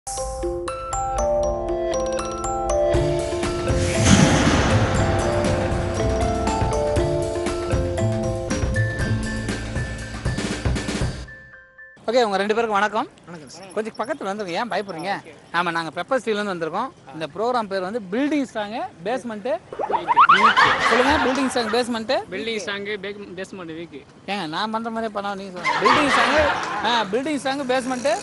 Okay உங்க ரெண்டு பேருக்கும் வணக்கம் கொஞ்சம் பக்கத்துல வந்துருங்க ஏன் பயப்படுறீங்க ஆமா நாங்க பெப்பர் ஸ்டீல்லேருந்து வந்திருக்கோம் இந்த ப்ரோக்ராம் பேர் வந்து பில்டிங் ஸ்ட்ராங் பேஸ்மெண்ட்டு சொல்லுங்க building strong basement building strong basement weak ஏங்க நான் பண்ற மாதிரியே பண்ணா நீங்க சொல்லுங்க பில்டிங் ஸ்ட்ராங் ஆ பில்டிங் ஸ்ட்ராங் பேஸ்மெண்ட்டு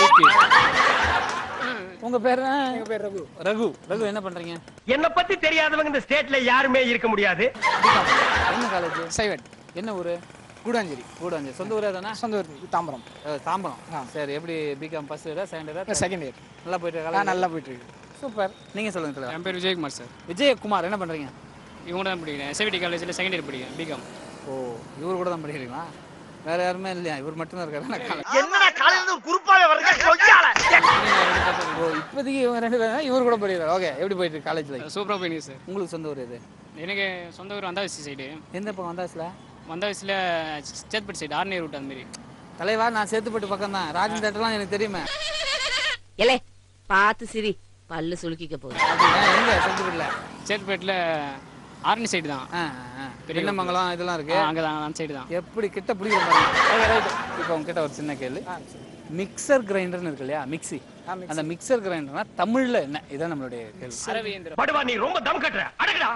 உங்க பேர் என்ன? பேர் ரகு ரகு ரகு என்ன பண்றீங்க என்ன பத்தி தெரியாதவங்க இந்த ஸ்டேட்ல யாருமே இருக்க முடியாது என்ன காலேஜ் சைவட் என்ன ஊரு கூடாஞ்சேரி கூடாஞ்சு சொந்த ஊரே தானே சொந்த ஊர் தாம்பரம் தாம்பரம் சரி எப்படி பிகாம் ஃபர்ஸ்ட் இயரா செகண்ட் இயரா செகண்ட் இயர் நல்லா போயிட்டு ஆ காலேஜ் நல்லா போயிட்டு இருக்கு சூப்பர் நீங்க சொல்லுங்க தலைவா. என் பேர் விஜயகுமார் சார் விஜயகுமார் என்ன பண்றீங்க இவங்க தான் படிக்கிறேன் எஸ்ஐடி காலேஜில் செகண்ட் இயர் படிக்கிறேன் பிகாம் ஓ இவர் கூட தான் படிக்கிறீங்களா வேற யாருமே இல்லையா இவர் மட்டும் தான் இருக்காரு நான் கால- என்னடா காலையில இருந்து ஒரு குறுப்பாவே வருங்க கொய்யால ஓ இப்போதைக்கு இவங்க ரெண்டு பேரும் இவர் கூட படிக்கிறார் ஓகே எப்படி போயிட்டு இருக்கு காலேஜ் லைஃப் சூப்பராக போயிடுங்க சார் உங்களுக்கு சொந்த ஊர் இது எனக்கு சொந்த ஊர் வந்தாவசி சைடு எந்த பக்கம் வந்தாச்சுல வந்தாவசியில் சேத்பட் சைடு ஆர்னியர் ரூட் அந்த மாதிரி தலைவா நான் சேத்துப்பட்டு பக்கம் தான் ராஜன் தேட்டர்லாம் எனக்கு தெரியுமே எலே பார்த்து சிரி பல்லு சுளுக்கிக்க போகுது அப்படியா எங்க சேத்துப்பட்டுல சேத்பேட்டில் ஆர்னி சைடு தான் ஆ ஆ பெரியமங்கலம் இதெல்லாம் இருக்கு அங்கே தான் அந்த சைடு தான் எப்படி கிட்ட பிடிக்கிற பாருங்க ஓகே ரைட் இப்போ உங்ககிட்ட ஒரு சின்ன கேள்வி மிக்சர் கிரைண்டர்னு இருக்கு இல்லையா மிக்ஸி அந்த மிக்சர் கிரைண்டர்னா தமிழ்ல என்ன இதான் நம்மளுடைய கேள்வி அரவே இயந்திரம் படுவா நீ ரொம்ப தம் கட்டுற அடக்குடா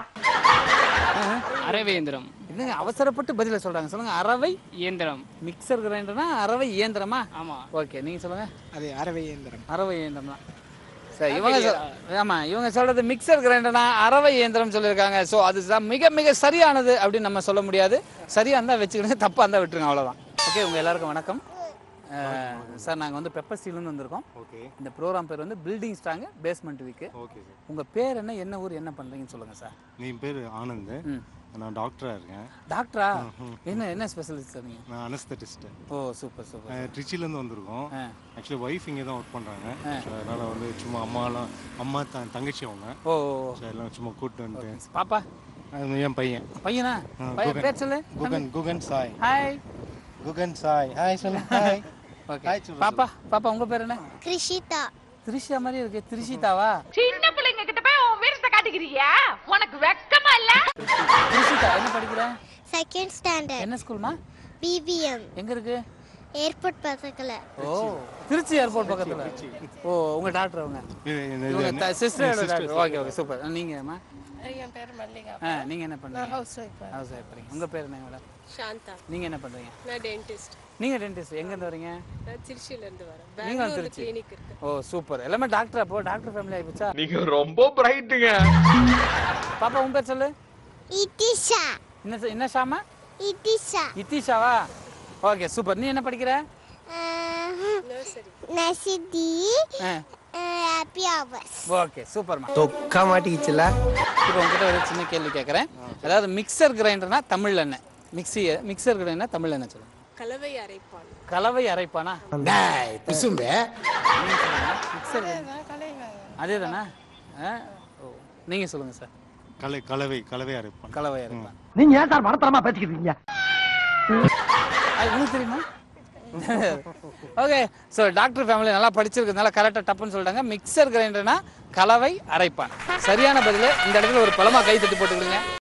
அரவே இயந்திரம் என்னங்க அவசரப்பட்டு பதில சொல்றாங்க சொல்லுங்க அரவை இயந்திரம் மிக்சர் கிரைண்டர்னா அரவை இயந்திரமா ஆமாம் ஓகே நீங்க சொல்லுங்க அது அரவே இயந்திரம் அரவை இயந்திரம் தான் சரி இவங்க சொல்- ஆமா இவங்க சொல்றது மிக்சர் கிரைண்டர்னா அரவை இயந்திரம் சொல்லியிருக்காங்க ஸோ அது தான் மிக மிக சரியானது அப்படின்னு நம்ம சொல்ல முடியாது சரியா இருந்தா வச்சுக்கிடுங்க தப்பா இருந்தா விட்டுருங்க அவ்வளவுதான் ஓகே உங்க எல்லாருக்கும் வணக்கம் அஹ், சார் நாங்க வந்து பெப்பர் ஸ்டீல்னு வந்திருக்கோம் ஓகே இந்த ப்ரோக்ராம் பேர் வந்து building strong basement weak okay sir உங்க பேர் என்ன என்ன ஊர் என்ன பண்றீங்கன்னு சொல்லுங்க சார் என் பேர் ஆனந்த் ம் நான் டாக்டராக இருக்கேன் டாக்டரா என்ன என்ன ஸ்பெஷலிஸ்ட் சார் நீங்க நான் அனஸ்தட்டிஸ்ட்டு ஓ சூப்பர் சூப்பர் ட்ரிச்சிலேருந்து வந்திருக்கோம் ஆ. ஆக்சுவலி ஒய்ஃப் இங்கே தான் ஒர்க் பண்ணுறாங்க ஸோ அதனால் வந்து சும்மா அம்மாலாம் அம்மா த தங்கச்சி அவங்க ஓ ஸோ எல்லாம் சும்மா கூப்பிட்டு வந்துட்டு பாப்பா அது என் பையன் பையனா ஆ, பையன் குகன். பேர் சொல்லு குகன் குகன் சாய் ஹாய் குகன் சாய் ஹாய் சொல்லு ஹாய் ஓகே Hi, சொல்லு, பாப்பா பாப்பா உங்க பேர் என்ன கிருஷிதா திரிஷா மாதிரி இருக்கு திரிஷிதாவா சின்ன பிள்ளைங்க கிட்ட போய் உன் வீரத்தை காட்டிக்கிறியா உனக்கு வெக்கமா இல்ல திரிஷிதா என்ன படிக்கிற செகண்ட் ஸ்டாண்டர்ட் என்ன ஸ்கூல்மா பிபிஎம் எங்க இருக்கு ஏர்போர்ட் பக்கத்துல ஓ திருச்சி ஏர்போர்ட் பக்கத்துல ஓ உங்க டாக்டர் அவங்க இது இது- இவங்க சிஸ்டரோட டாக்டர் ஓகே ஓகே சூப்பர் நீங்க அம்மா என் பேர் மல்லிகா ஆ நீங்க என்ன பண்றீங்க ஹவுஸ் ஒய்ஃப் ஹவுஸ் ஒய்ஃப் பண்றீங்க உங்க பேர் என்ன மேடம் சாந்தா நீங்க என்ன பண்றீங்க நான் டென்டிஸ்ட் நீங்க டென்டிஸ்ட் எங்க இருந்து வரீங்க நான் திருச்சியில இருந்து வரேன் நீங்க பெங்களூர்ல திருச்சி கிளினிக் இருக்கு ஓ சூப்பர் எல்லாமே டாக்டர் அப்போ டாக்டர் ஃபேமிலி ஆயிப்போச்சா நீங்க ரொம்ப பிரைட்டுங்க பாப்பா உன் பேர் சொல்லு இட்டிஷா என்ன சொ- என்ன ஷாமா இட்டிஷா இத்திஷாவா ஓகே சூப்பர் நீ என்ன படிக்கிற நர்சரி நசிதி ஆ ஹாப்பி ஹவர்ஸ் ஓகே சூப்பர்மா தொக்கா மாட்டிக்கிச்சுல இப்போ உங்ககிட்ட ஒரு சின்ன கேள்வி கேட்குறேன் அதாவது மிக்சர் கிரைண்டர்னா தமிழ்ல என்ன மிக்ஸி மிக்சர் கிரைண்டர்னா தமிழ்ல என்ன சொல்லுங்க கலவை அரைப்பான் கலவை அரைப்பானா பிசும்பே மிக்சர் அதே தானே ஓ நீங்க சொல்லுங்க சார் கலை கலவை கலவை அரைப்பான் கலவை அரைப்பான் நீங்க ஏன் சார் மனத்தரமா பேசிக்கிறீங்க அது உங்களுக்கு தெரியுமா ஓகே ஸோ டாக்டர் ஃபேமிலி நல்லா படிச்சிருக்கிறதுனால கரெக்டாக டப்புன்னு சொல்லிட்டாங்க மிக்சர் கிரைண்டர்னா கலவை அரைப்பான் சரியான பதில் இந்த இடத்துல ஒரு பழமா கை தட்டி போட்டுக்கிடுங்க